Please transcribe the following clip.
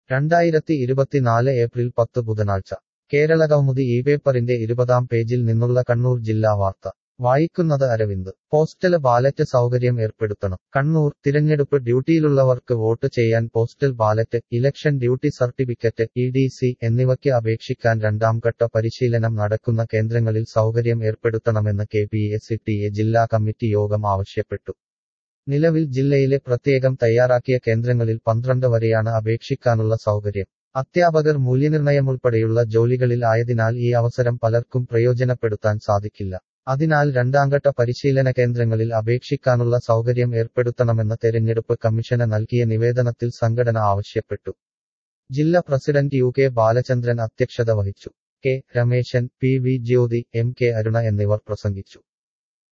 രണ്ടായിരത്തി ഇരുപത്തിനാല് ഏപ്രിൽ പത്ത് ബുധനാഴ്ച കേരളകൗമുദി ഈ പേപ്പറിന്റെ ഇരുപതാം പേജിൽ നിന്നുള്ള കണ്ണൂർ ജില്ലാ വാർത്ത വായിക്കുന്നത് അരവിന്ദ് പോസ്റ്റൽ ബാലറ്റ് സൗകര്യം ഏർപ്പെടുത്തണം കണ്ണൂർ തിരഞ്ഞെടുപ്പ് ഡ്യൂട്ടിയിലുള്ളവർക്ക് വോട്ട് ചെയ്യാൻ postal ballot election duty certificate E D C എന്നിവയ്ക്ക് അപേക്ഷിക്കാൻ രണ്ടാംഘട്ട പരിശീലനം നടക്കുന്ന കേന്ദ്രങ്ങളിൽ സൗകര്യം ഏർപ്പെടുത്തണമെന്ന് K P S T A ജില്ലാ കമ്മിറ്റി യോഗം ആവശ്യപ്പെട്ടു നിലവിൽ ജില്ലയിലെ പ്രത്യേകം തയ്യാറാക്കിയ കേന്ദ്രങ്ങളിൽ പന്ത്രണ്ട് വരെയാണ് അപേക്ഷിക്കാനുള്ള സൗകര്യം അധ്യാപകർ മൂല്യനിർണയമുൾപ്പെടെയുള്ള ജോലികളിൽ ആയതിനാൽ ഈ അവസരം പലർക്കും പ്രയോജനപ്പെടുത്താൻ സാധിക്കില്ല അതിനാൽ രണ്ടാംഘട്ട പരിശീലന കേന്ദ്രങ്ങളിൽ അപേക്ഷിക്കാനുള്ള സൗകര്യം ഏർപ്പെടുത്തണമെന്ന് തെരഞ്ഞെടുപ്പ് കമ്മീഷന് നൽകിയ നിവേദനത്തിൽ സംഘടന ആവശ്യപ്പെട്ടു ജില്ലാ പ്രസിഡന്റ് യു കെ ബാലചന്ദ്രൻ അധ്യക്ഷത വഹിച്ചു K Rameshan P V Jyothi M K Aruna എന്നിവർ പ്രസംഗിച്ചു